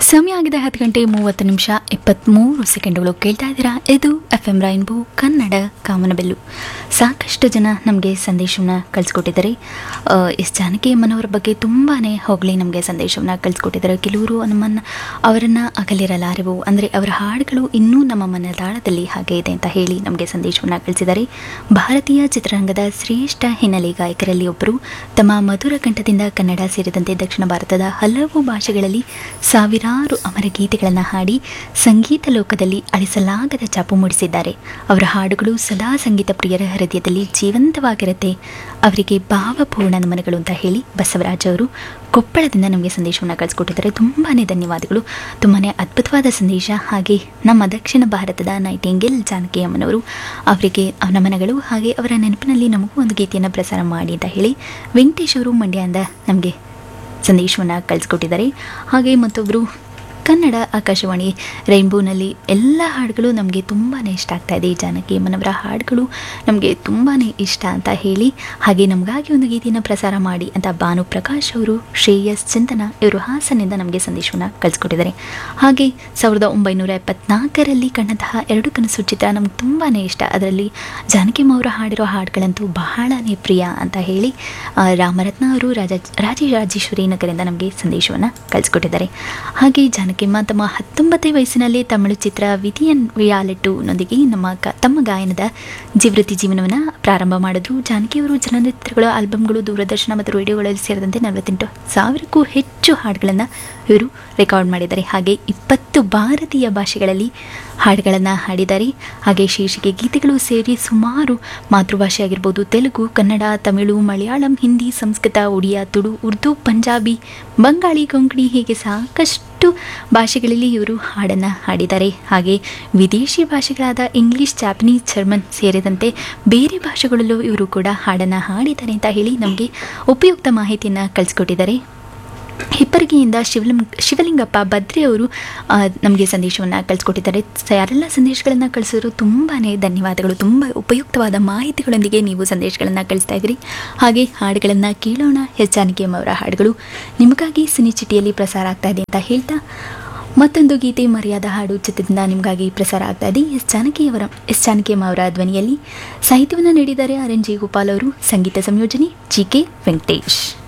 ಸಮಯ ಆಗಿದೆ ಹತ್ತು ಗಂಟೆ ಮೂವತ್ತು ನಿಮಿಷ ಇಪ್ಪತ್ತ್ಮೂರು ಸೆಕೆಂಡ್ಗಳು ಕೇಳ್ತಾ ಇದ್ದೀರಾ ಇದು ಎಫ್ ಎಂ ರೈನ್ಬೋ ಕನ್ನಡ ಕಾಮನಬೆಲ್ಲು ಸಾಕಷ್ಟು ಜನ ನಮಗೆ ಸಂದೇಶವನ್ನು ಕಳಿಸ್ಕೊಟ್ಟಿದ್ದಾರೆ ಆ, ಎಸ್ ಜಾನಕಿ ಅಮ್ಮನವರ ಬಗ್ಗೆ ತುಂಬಾ ಹೊಗಳಿ ನಮಗೆ ಸಂದೇಶವನ್ನು ಕಳಿಸ್ಕೊಟ್ಟಿದ್ದಾರೆ ಕೆಲವರು ನಮ್ಮನ್ನು ಅವರನ್ನು ಅಗಲಿರಲಾರೆವು ಅಂದರೆ ಅವರ ಹಾಡುಗಳು ಇನ್ನೂ ನಮ್ಮ ಮನದಾಳದಲ್ಲಿ ಹಾಗೆ ಇದೆ ಅಂತ ಹೇಳಿ ನಮಗೆ ಸಂದೇಶವನ್ನು ಕಳಿಸಿದ್ದಾರೆ ಭಾರತೀಯ ಚಿತ್ರರಂಗದ ಶ್ರೇಷ್ಠ ಹಿನ್ನೆಲೆ ಗಾಯಕರಲ್ಲಿ ಒಬ್ಬರು ತಮ್ಮ ಮಧುರ ಕಂಠದಿಂದ ಕನ್ನಡ ಸೇರಿದಂತೆ ದಕ್ಷಿಣ ಭಾರತದ ಹಲವು ಭಾಷೆಗಳಲ್ಲಿ ಸಾವಿರಾರು ಅಮರ ಗೀತೆಗಳನ್ನು ಹಾಡಿ ಸಂಗೀತ ಲೋಕದಲ್ಲಿ ಅಳಿಸಲಾಗದ ಛಾಪು ಮೂಡಿಸಿದ್ದಾರೆ ಅವರ ಹಾಡುಗಳು ಸದಾ ಸಂಗೀತ ಪ್ರಿಯರ ಹೃದಯದಲ್ಲಿ ಜೀವಂತವಾಗಿರುತ್ತೆ ಅವರಿಗೆ ಭಾವಪೂರ್ಣ ನಮನಗಳು ಅಂತ ಹೇಳಿ ಬಸವರಾಜ್ ಅವರು ಕೊಪ್ಪಳದಿಂದ ನಮಗೆ ಸಂದೇಶವನ್ನು ಕಳಿಸ್ಕೊಟ್ಟಿದ್ದಾರೆ ತುಂಬಾ ಧನ್ಯವಾದಗಳು ತುಂಬಾ ಅದ್ಭುತವಾದ ಸಂದೇಶ ಹಾಗೆ ನಮ್ಮ ದಕ್ಷಿಣ ಭಾರತದ ನೈಟಿಂಗೇಲ್ ಜಾನಕಿ ಅಮ್ಮನವರು ಅವರಿಗೆ ನಮನಗಳು ಹಾಗೆ ಅವರ ನೆನಪಿನಲ್ಲಿ ನಮಗೂ ಒಂದು ಗೀತೆಯನ್ನು ಪ್ರಸಾರ ಮಾಡಿ ಅಂತ ಹೇಳಿ ವೆಂಕಟೇಶ್ ಅವರು ಮಂಡ್ಯದಿಂದ ನಮಗೆ ಸಂದೇಶವನ್ನು ಕಳಿಸ್ಕೊಟ್ಟಿದ್ದಾರೆ ಹಾಗೆ ಮತ್ತೊಬ್ಬರು ಕನ್ನಡ ಆಕಾಶವಾಣಿ ರೈನ್ಬೋನಲ್ಲಿ ಎಲ್ಲ ಹಾಡುಗಳು ನಮಗೆ ತುಂಬಾ ಇಷ್ಟ ಆಗ್ತಾ ಇದೆ ಈ ಜಾನಕಿ ಅಮ್ಮನವರ ಹಾಡುಗಳು ನಮಗೆ ತುಂಬಾ ಇಷ್ಟ ಅಂತ ಹೇಳಿ ಹಾಗೆ ನಮಗಾಗಿ ಒಂದು ಗೀತೆಯನ್ನು ಪ್ರಸಾರ ಮಾಡಿ ಅಂತ ಭಾನು ಪ್ರಕಾಶ್ ಅವರು ಶ್ರೇಯಸ್ ಚಿಂತನ ಇವರು ಹಾಸನಿಂದ ನಮಗೆ ಸಂದೇಶವನ್ನು ಕಳಿಸ್ಕೊಟ್ಟಿದ್ದಾರೆ ಹಾಗೆ ಸಾವಿರದ ಒಂಬೈನೂರ ಎಪ್ಪತ್ನಾಲ್ಕರಲ್ಲಿ ಕಂಡಂತಹ ಎರಡು ಕನಸು ಚಿತ್ರ ನಮ್ಗೆ ತುಂಬಾ ಇಷ್ಟ ಅದರಲ್ಲಿ ಜಾನಕಿ ಅಮ್ಮ ಅವರು ಹಾಡಿರೋ ಹಾಡುಗಳಂತೂ ಬಹಳನೇ ಪ್ರಿಯ ಅಂತ ಹೇಳಿ ಆ, ರಾಮರತ್ನ ಅವರು ರಾಜ ರಾಜರಾಜೇಶ್ವರಿ ನಗರದಿಂದ ನಮಗೆ ಸಂದೇಶವನ್ನು ಕಳಿಸ್ಕೊಟ್ಟಿದ್ದಾರೆ ಹಾಗೆ ಜಾನಕಿಮ್ಮ ತಮ್ಮ ಹತ್ತೊಂಬತ್ತೇ ವಯಸ್ಸಿನಲ್ಲಿ ತಮಿಳು ಚಿತ್ರ ವಿಧಿಯನ್ ವಿಯಾಲೆಟ್ಟುನೊಂದಿಗೆ ನಮ್ಮ ಗ ತಮ್ಮ ಗಾಯನದ ಜಿವೃತ್ತಿ ಜೀವನವನ್ನು ಪ್ರಾರಂಭ ಮಾಡಿದ್ರು ಜಾನಕಿಯವರು ಚಲನಚಿತ್ರಗಳು ಆಲ್ಬಮ್ಗಳು ದೂರದರ್ಶನ ಮತ್ತು ರೇಡಿಯೋಗಳಲ್ಲಿ ಸೇರಿದಂತೆ ನಲವತ್ತೆಂಟು ಸಾವಿರಕ್ಕೂ ಹೆಚ್ಚು ಹಾಡುಗಳನ್ನು ಇವರು ರೆಕಾರ್ಡ್ ಮಾಡಿದ್ದಾರೆ ಹಾಗೆ ಇಪ್ಪತ್ತು ಭಾರತೀಯ ಭಾಷೆಗಳಲ್ಲಿ ಹಾಡುಗಳನ್ನು ಹಾಡಿದ್ದಾರೆ ಹಾಗೆ ಶೀರ್ಷಿಕೆ ಗೀತೆಗಳು ಸೇರಿ ಸುಮಾರು ಮಾತೃಭಾಷೆ ಆಗಿರ್ಬೋದು ತೆಲುಗು ಕನ್ನಡ ತಮಿಳು ಮಲಯಾಳಂ ಹಿಂದಿ ಸಂಸ್ಕೃತ ಒಡಿಯಾ ತುಳು ಉರ್ದು ಪಂಜಾಬಿ ಬಂಗಾಳಿ ಕೊಂಕಣಿ ಹೀಗೆ ಸಾಕಷ್ಟು ಭಾಷೆಗಳಲ್ಲಿ ಇವರು ಹಾಡನ್ನು ಹಾಡಿದ್ದಾರೆ ಹಾಗೆ ವಿದೇಶಿ ಭಾಷೆಗಳಾದ ಇಂಗ್ಲಿಷ್ ಜಾಪನೀಸ್ ಜರ್ಮನ್ ಸೇರಿದಂತೆ ಬೇರೆ ಭಾಷೆಗಳಲ್ಲೂ ಇವರು ಕೂಡ ಹಾಡನ್ನು ಹಾಡಿದ್ದಾರೆ ಅಂತ ಹೇಳಿ ನಮಗೆ ಉಪಯುಕ್ತ ಮಾಹಿತಿಯನ್ನು ಕಳಿಸ್ಕೊಟ್ಟಿದ್ದಾರೆ ಹಿಪ್ಪರಿಗೆಯಿಂದ ಶಿವಲಿಂಗ ಶಿವಲಿಂಗಪ್ಪ ಬದ್ರಿ ಅವರು ಆ, ನಮಗೆ ಸಂದೇಶವನ್ನು ಕಳಿಸ್ಕೊಟ್ಟಿದ್ದಾರೆ ಸ- ಯಾರೆಲ್ಲ ಸಂದೇಶಗಳನ್ನು ಕಳಿಸಿದ್ರು ತುಂಬಾ ಧನ್ಯವಾದಗಳು ತುಂಬ ಉಪಯುಕ್ತವಾದ ಮಾಹಿತಿಗಳೊಂದಿಗೆ ನೀವು ಸಂದೇಶಗಳನ್ನು ಕಳಿಸ್ತಾ ಇದ್ದೀರಿ ಹಾಗೆ ಹಾಡುಗಳನ್ನು ಕೇಳೋಣ ಎಸ್ ಜಾನಕಿಯಮ್ಮ ಅವರ ಹಾಡುಗಳು ನಿಮಗಾಗಿ ಸಿನಿ ಚಿಟಿಯಲ್ಲಿ ಪ್ರಸಾರ ಆಗ್ತಾ ಇದೆ ಅಂತ ಹೇಳ್ತಾ ಮತ್ತೊಂದು ಗೀತೆ ಮರ್ಯಾದ ಹಾಡು ಚಿತ್ರದಿಂದ ನಿಮಗಾಗಿ ಪ್ರಸಾರ ಆಗ್ತಾ ಇದೆ ಎಸ್ ಜಾನಕಿಯವರ ಎಸ್ ಜಾನಕಿಯಮ್ಮ ಅವರ ಧ್ವನಿಯಲ್ಲಿ ಸಾಹಿತ್ಯವನ್ನು ನೀಡಿದ್ದಾರೆ ಆರ್ ಎನ್ ಜಿ ಗೋಪಾಲ್ ಅವರು ಸಂಗೀತ ಸಂಯೋಜನೆ ಜಿ ಕೆ ವೆಂಕಟೇಶ್